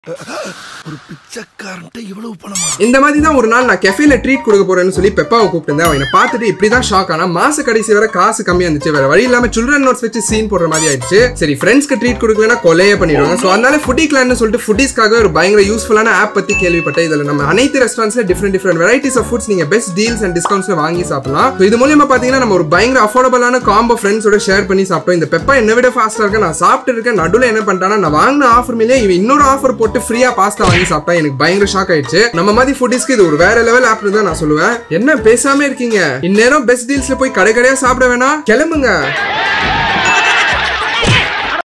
ஒரு பிச்சைக்காரன்ட்ட இவ்வளவு பணமா இந்த மாதிரி தான் ஒரு நாள் நான் கெஃபேல ட்ரீட் கொடுக்க போறேன்னு சொல்லி பெப்பாவை கூப்பிட்டு அவன் என்னை பார்த்துட்டு இப்படிதான் ஷாக் ஆனா மாச கடைசி வரை காசு கம்மியா இருந்துச்சு வேற வழி இல்லாம சில்ட்ரன் நோட்ஸ் வச்சு சீன் போடுற மாதிரி ஆயிடுச்சு சரி ஃப்ரெண்ட்ஸ்க்கு ட்ரீட் கொடுக்கலனா கொலையே பண்ணிடுவாங்க ஸோ அதனால ஃபுட்டி கிளான்னு சொல்லிட்டு ஃபுட்டிஸ்க்காக ஒரு பயங்கர யூஸ்ஃபுல்லான ஆப் பத்தி கேள்விப்பட்டேன் இதுல நம்ம அனைத்து ரெஸ்டாரண்ட்ஸ்ல different different varieties of foods நீங்க பெஸ்ட் டீல்ஸ் அண்ட் டிஸ்கவுண்ட்ஸ்ல வாங்கி சாப்பிடலாம் So இது மூலியமா பாத்தீங்கன்னா நம்ம ஒரு பயங்கர அஃபோர்டபுளான காம்போ ஃப்ரெண்ட்ஸோட ஷேர் பண்ணி சாப்பிட்டோம் இந்த பெப்பா என்ன விட ஃபாஸ்டா இருக்கு நான் சாப்பிட்டு இருக்கேன் நடுவில் என்ன பண்ணிட்டானா நான் வாங்கின ஆஃபர் மேலே இவன் இன்னொரு ஆஃபர் போட்டு ஃப்ரீயா பாஸ்தா வாங்கி சாப்பிட்டா எனக்கு பயங்கர ஷாக் ஆயிடுச்சு நம்ம மாதிரி ஃபுட்டிஸ்க்கு இது ஒரு வேற லெவல் ஆப் தான் நான் சொல்லுவேன் என்ன பேசாம இருக்கீங்க இந்நேரம் பெஸ்ட் டீல்ஸ்ல போய் கடை கடையா சாப்பிட வேணாம் கிளம்புங்க